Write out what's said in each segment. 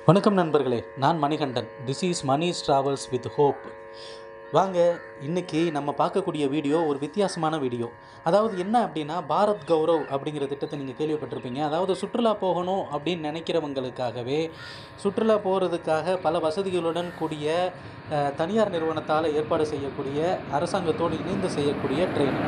வணக்கம் நண்பர்களே நான் Manikandan this is Mani's travels with hope வாங்க இன்னைக்கு நம்ம பார்க்கக்கூடிய வீடியோ ஒரு வித்தியாசமான வீடியோ அதாவது என்ன அப்படின்னா பாரத் கௌரவ் அப்படிங்கிற திட்டத்தை நீங்கள் கேள்விப்பட்டிருப்பீங்க அதாவது சுற்றுலா போகணும் அப்படின்னு நினைக்கிறவங்களுக்காகவே சுற்றுலா போகிறதுக்காக பல வசதிகளுடன் கூடிய அஹ், தனியார் நிறுவனத்தால் ஏற்பாடு செய்யக்கூடிய அரசாங்கத்தோடு இணைந்து செய்யக்கூடிய ட்ரெயின்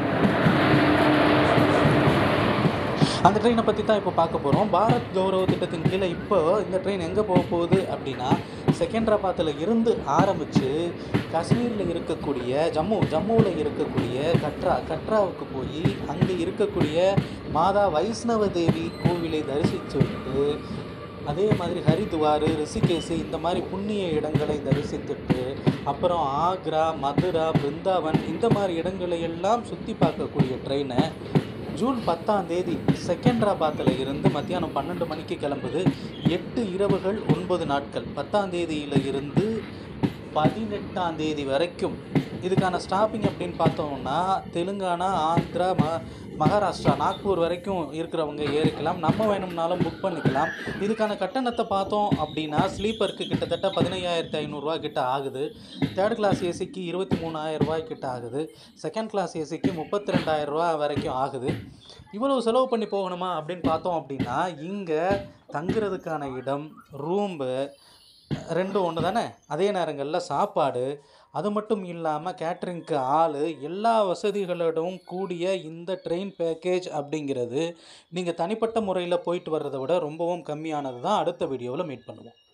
அந்த ட்ரெயினை பற்றி தான் இப்போ பார்க்க போகிறோம் பாரத் கௌரவ திட்டத்தின் கீழே இப்போ இந்த ட்ரெயின் எங்கே போக போகுது அப்படின்னா செகண்டராபாத்தில் இருந்து ஆரம்பித்து காஷ்மீரில் இருக்கக்கூடிய ஜம்மு ஜம்முவில் இருக்கக்கூடிய கட்ரா கட்ராவுக்கு போய் அங்கே இருக்கக்கூடிய மாதா வைஷ்ணவ தேவி கோவிலை தரிசித்து விட்டு அதே மாதிரி ஹரித்வார் ரிஷிகேஷ் இந்த மாதிரி புண்ணிய இடங்களை தரிசித்துட்டு அப்புறம் ஆக்ரா மதுரா பிருந்தாவன் இந்த மாதிரி இடங்களை எல்லாம் சுற்றி பார்க்கக்கூடிய ட்ரெயினை ஜூன் பத்தாம் தேதி செகண்டராபாத்தில் இருந்து மத்தியானம் பன்னெண்டு மணிக்கு கிளம்புது எட்டு இரவுகள் ஒன்பது நாட்கள் பத்தாம் தேதியில் இருந்து பதினெட்டாம் தேதி வரைக்கும் இதுக்கான ஸ்டாப்பிங் அப்படின்னு பார்த்தோம்னா தெலுங்கானா ஆந்திரா ம மகாராஷ்டிரா நாக்பூர் வரைக்கும் இருக்கிறவங்க ஏறிக்கலாம் நம்ம வேணும்னாலும் புக் பண்ணிக்கலாம் இதுக்கான கட்டணத்தை பார்த்தோம் அப்படின்னா ஸ்லீப்பருக்கு கிட்டத்தட்ட பதினையாயிரத்தி ஐநூறுரூவா கிட்ட ஆகுது தேர்ட் கிளாஸ் ஏசிக்கு இருபத்தி மூணாயிரம் ரூபாய் கிட்ட ஆகுது செகண்ட் கிளாஸ் ஏசிக்கு முப்பத்தி ரெண்டாயிரம் ரூபா வரைக்கும் ஆகுது இவ்வளவு செலவு பண்ணி போகணுமா அப்படின்னு பார்த்தோம் அப்படின்னா இங்கே தங்குறதுக்கான இடம் ரூம்பு ரெண்டும் ஒன்று தானே அதே நேரங்களில் சாப்பாடு அது மட்டும் இல்லாமல் கேட்ரிங்க்கு ஆள் எல்லா வசதிகளோடும் கூடிய இந்த ட்ரெயின் பேக்கேஜ் அப்படிங்கிறது நீங்கள் தனிப்பட்ட முறையில் போயிட்டு வர்றதை விட ரொம்பவும் கம்மியானது தான் அடுத்த வீடியோவில் மீட் பண்ணுவோம்